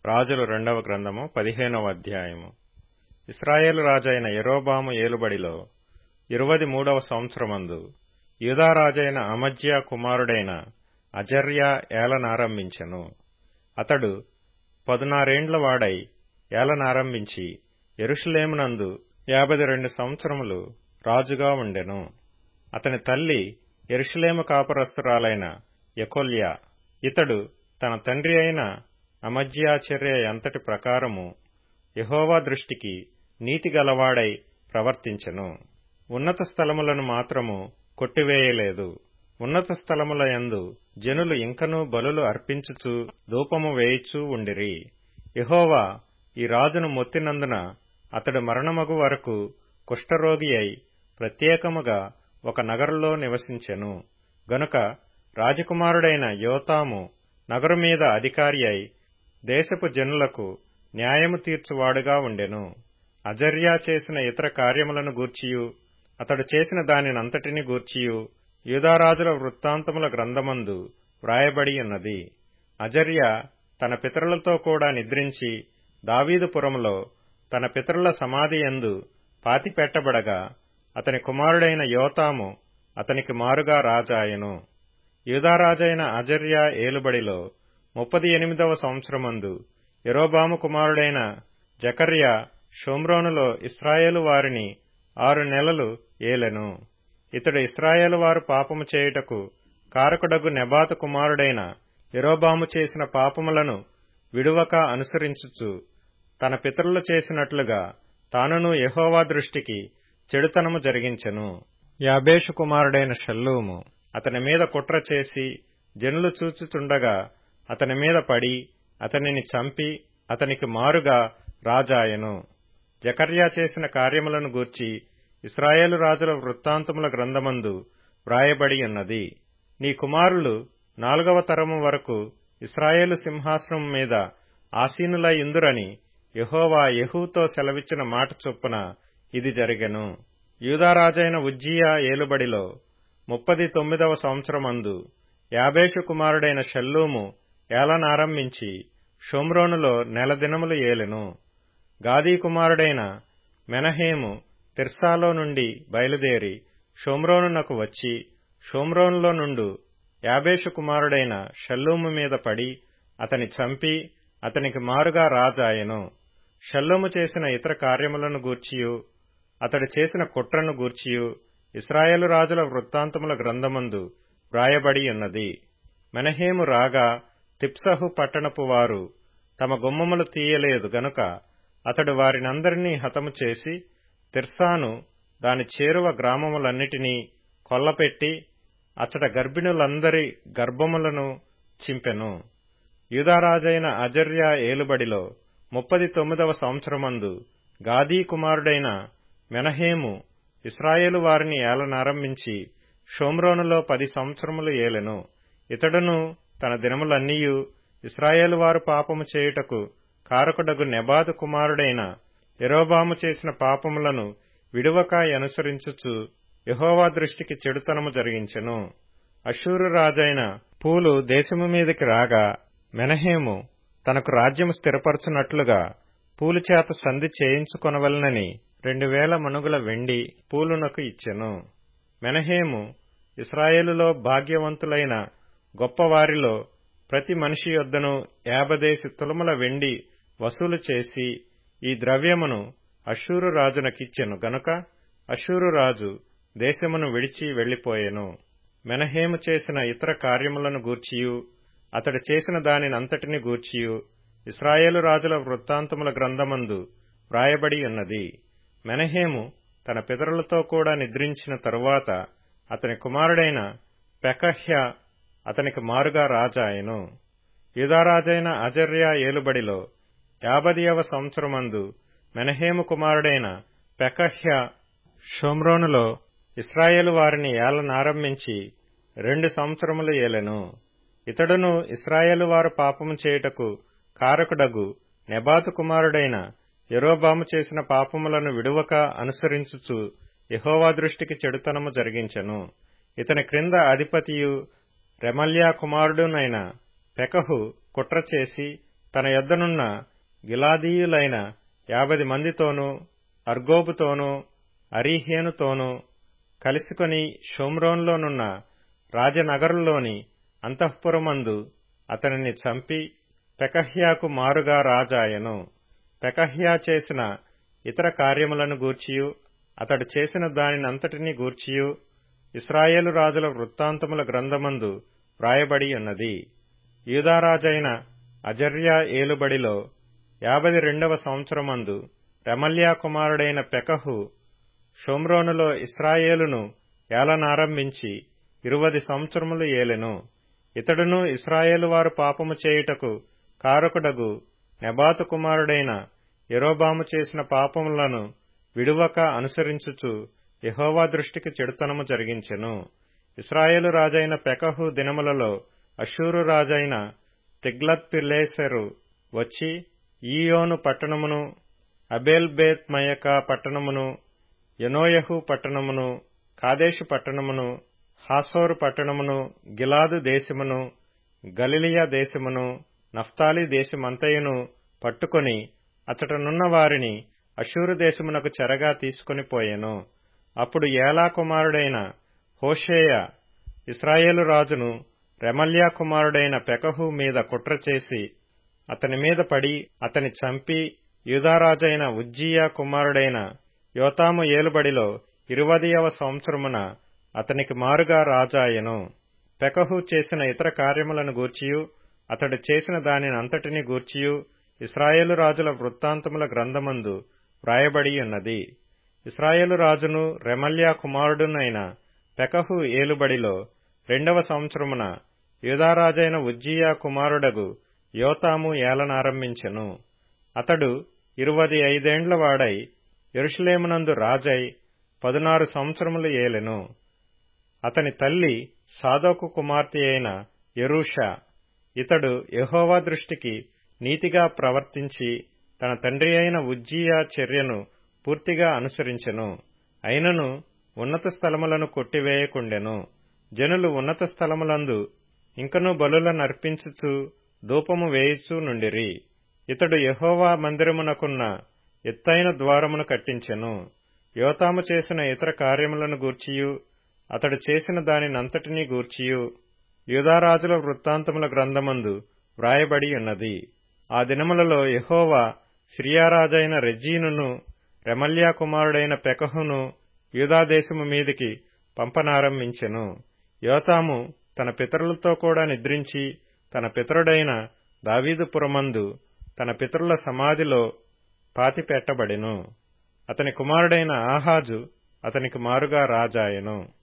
రాజులు రెండవ గ్రంథము పదిహేనవ అధ్యాయము ఇస్రాయేలు రాజైన యెరోబాము ఏలుబడిలో ఇరువది మూడవ సంవత్సరమందు యూదా రాజైన అమజ్యా కుమారుడైన అజర్యా ఏలనారంభించెను అతడు పదునారేండ్ల వాడై ఏలనారంభించి యెరూషలేమునందు యాభై రెండు సంవత్సరములు రాజుగా ఉండెను అతని తల్లి యెరూషలేము కాపురస్తురాలైన యెకొల్యా ఇతడు తన తండ్రి అయిన అమజ్యా చర్య ఎంతటి ప్రకారము యెహోవా దృష్టికి నీతి గలవాడై ప్రవర్తించెను ఉన్నత స్థలములను మాత్రము కొట్టివేయలేదు ఉన్నత స్థలముల యందు జనులు ఇంకనూ బలులు అర్పించుచు ధూపము వేయిచూ ఉండిరి యెహోవా ఈ రాజును మొత్తినందున అతడు మరణమగు వరకు కుష్ఠరోగి అయి ప్రత్యేకముగా ఒక నగరులో నివసించెను గనుక రాజకుమారుడైన యోతాము నగరు మీద అధికారి అయి దేశపు జనులకు న్యాయము తీర్చువాడుగా ఉండెను అజర్యా చేసిన ఇతర కార్యములను గూర్చియు అతడు చేసిన దానినంతటిని గూర్చియు యూదారాజుల వృత్తాంతముల గ్రంథమందు వ్రాయబడి ఉన్నది అజర్యా తన పితరులతో కూడా నిద్రించి దావీదుపురములో తన పితరుల సమాధి ఎందు పాతిపెట్టబడగా అతని కుమారుడైన యోతాము అతనికి మారుగా రాజాయను యూదారాజైన అజర్యా ఏలుబడిలో ముప్పది ఎనిమిదవ సంవత్సరమందు యరోబాము కుమారుడైన జకర్యా షోమ్రోనులో ఇస్రాయేలు వారిని ఆరు నెలలు ఏలెను ఇతడు ఇస్రాయేలు వారు పాపము చేయుటకు కారకుడగు నెబాతు కుమారుడైన యరోబాము చేసిన పాపములను విడువక అనుసరించుచు తన పితరులు చేసినట్లుగా తానును యహోవా దృష్టికి చెడుతనము జరిగించెను యాబేషు కుమారుడైన షల్లూము అతని మీద కుట్ర చేసి జనులు చూచుచుండగా అతని మీద పడి అతనిని చంపి అతనికి మారుగా రాజాయను జకర్యా చేసిన కార్యములను గూర్చి ఇస్రాయేలు రాజుల వృత్తాంతముల గ్రంథమందు వ్రాయబడి ఉన్నది నీ కుమారులు నాలుగవ తరము వరకు ఇస్రాయేలు సింహాసనం మీద ఆసీనులై ఇందురని యహోవా యహూతో సెలవిచ్చిన మాట చొప్పున ఇది జరిగెను యూదారాజైన ఉజ్జియా ఏలుబడిలో ముప్పది తొమ్మిదవ సంవత్సరమందు యాబేషు కుమారుడైన షల్లూము ఏలనారంభించి షోమ్రోనులో నెల దినములు ఏలెను గాదీ కుమారుడైన మెనహేము తిర్సాలో నుండి బయలుదేరి షోమ్రోనునకు వచ్చి షోమ్రోనులో నుండు యాబేషు కుమారుడైన షల్లూము మీద పడి అతని చంపి అతనికి మారుగా రాజాయెను షల్లూము చేసిన ఇతర కార్యములను గూర్చియు అతడు చేసిన కుట్రను గూర్చియు ఇస్రాయేలు రాజుల వృత్తాంతముల గ్రంథమందు వ్రాయబడి ఉన్నది మెనహేము రాగా తిప్సహు పట్టణపు వారు తమ గుమ్మములు తీయలేదు గనుక అతడు వారినందరినీ హతము చేసి తిర్సాను దాని చేరువ గ్రామములన్నిటినీ కొల్లపెట్టి అతడ గర్భిణులందరి గర్భములను చింపెను యూదారాజైన అజర్యా ఏలుబడిలో ముప్పది తొమ్మిదవ సంవత్సరమందు గాదీ కుమారుడైన మెనహేము ఇస్రాయేలు వారిని ఏలనారంభించి షోమ్రోనులో పది సంవత్సరములు ఏలెను ఇతడును తన దినములన్నీయు ఇస్రాయేలు వారు పాపము చేయుటకు కారకుడగు నెబాదు కుమారుడైన ఎరోబాము చేసిన పాపములను విడువక అనుసరించుచు యహోవా దృష్టికి చెడుతనము జరిగించెను అషూరు రాజైన పూలు దేశము మీదకి రాగా మెనహేము తనకు రాజ్యము స్థిరపరచునట్లుగా పూలు చేత సంధి చేయించుకొనవలనని రెండు వేల మనుగుల వెండి పూలునకు ఇచ్చెను మెనహేము ఇస్రాయేలులో భాగ్యవంతులైన గొప్పవారిలో ప్రతి మనిషి యొద్దను యాభదేసి తులముల వెండి వసూలు చేసి ఈ ద్రవ్యమును అషూరు రాజునకిచ్చెను గనుక అషూరు రాజు దేశమును విడిచి వెళ్లిపోయెను మెనహేము చేసిన ఇతర కార్యములను గూర్చియు అతడు చేసిన దానినంతటిని గూర్చియు ఇస్రాయేలు రాజుల వృత్తాంతముల గ్రంథమందు వ్రాయబడి ఉన్నది మెనహేము తన పితరులతో కూడా నిద్రించిన తరువాత అతని కుమారుడైన పెకహ్య అతనికి మారుగా రాజాయను యుధారాజైన అజర్యా ఏలుబడిలో యాభదియవ సంవత్సరమందు మెనహేము కుమారుడైన పెకహ్య షోమ్రోనులో ఇస్రాయేలు వారిని ఏలనారంభించి రెండు సంవత్సరములు ఏలెను ఇతడును ఇస్రాయేలు వారు పాపము చేయుటకు కారకుడగు నెబాతు కుమారుడైన యరోబాము చేసిన పాపములను విడువక అనుసరించుచు యహోవా దృష్టికి చెడుతనము జరిగించెను ఇతని క్రింద అధిపతియు రెమల్యా కుమారుడునైన పెకహు కుట్ర చేసి తన యొద్దనున్న గిలాదీయులైన యాభది మందితోనూ అర్గోబుతోనూ అరీహేనుతోనూ కలిసికొని షోమ్రోన్లోనున్న రాజనగరులోని అంతఃపురమందు అతనిని చంపి పెకహ్యాకు మారుగా రాజాయను పెకహ్యా చేసిన ఇతర కార్యములను గూర్చియు అతడు చేసిన దానినంతటినీ గూర్చియు ఇస్రాయేలు రాజుల వృత్తాంతముల గ్రంథమందు వ్రాయబడి ఉన్నది యూదారాజైన అజర్యా ఏలుబడిలో యాభై రెండవ సంవత్సరమందు రెమల్యా కుమారుడైన పెకహు షోమ్రోనులో ఇస్రాయేలును ఏలనారంభించి ఇరువది సంవత్సరములు ఏలెను ఇతడును ఇస్రాయేలు వారు పాపము చేయుటకు కారకుడగు నెబాతు కుమారుడైన యరోబాము చేసిన పాపములను విడువక అనుసరించుచు యహోవా దృష్టికి చెడుతనము జరిగించెను ఇస్రాయేలు రాజైన పెకహు దినములలో అషూరు రాజైన తిగ్లత్ పిల్లేసెరు వచ్చి ఈయోను పట్టణమును అబేల్ బేత్ మయక పట్టణమును యనోయహు పట్టణమును కాదేశు పట్టణమును హాసోరు పట్టణమును గిలాదు దేశమును గలిలియా దేశమును నఫ్తాలి దేశమంతయును పట్టుకొని అచటనున్న వారిని అషూరు దేశమునకు చెరగా తీసుకుని పోయెను అప్పుడు ఏలా కుమారుడైన హోషేయ ఇస్రాయేలు రాజును రెమల్యా కుమారుడైన పెకహు మీద కుట్ర చేసి అతని మీద పడి అతని చంపి యూదారాజైన ఉజ్జియా కుమారుడైన యోతాము ఏలుబడిలో ఇరువదియవ సంవత్సరమున అతనికి మారుగా రాజాయెను పెకహు చేసిన ఇతర కార్యములను గూర్చియు అతడు చేసిన దానినంతటిని గూర్చియు ఇస్రాయేలు రాజుల వృత్తాంతముల గ్రంథమందు వ్రాయబడి ఉన్నది ఇస్రాయేలు రాజును రెమల్యా కుమారుడునైన పెకహు ఏలుబడిలో రెండవ సంవత్సరమున యూదారాజైన ఉజ్జియా కుమారుడగు యోతాము ఏలనారంభించెను అతడు ఇరువది ఐదేండ్ల వాడై ఎరుషులేమునందు రాజై పదునారు సంవత్సరములు ఏలెను అతని తల్లి సాదోకు కుమార్తె అయిన ఎరూషా ఇతడు యహోవా దృష్టికి నీతిగా ప్రవర్తించి తన తండ్రి అయిన ఉజ్జియా చర్యను పూర్తిగా అనుసరించెను అయినను ఉన్నత స్థలములను కొట్టివేయకుండెను జనులు ఉన్నత స్థలములందు ఇంకనూ బలుల నర్పించుచు ధూపము వేయుచూ నుండిరి ఇతడు యహోవా మందిరమునకున్న ఎత్తైన ద్వారమును కట్టించెను యోతాము చేసిన ఇతర కార్యములను గూర్చియు అతడు చేసిన దానినంతటినీ గూర్చియు యూదారాజుల వృత్తాంతముల గ్రంథమందు వ్రాయబడి ఉన్నది ఆ దినములలో యహోవా సిరియారాజైన రెజ్జీనును రెమల్యా కుమారుడైన పెకహును యూదాదేశము మీదికి పంపనారంభించెను యోతాము తన పితరులతో కూడా నిద్రించి తన పితరుడైన దావీదుపురమందు తన పితరుల సమాధిలో పాతిపెట్టబడెను అతని కుమారుడైన ఆహాజు అతనికి మారుగా రాజాయెను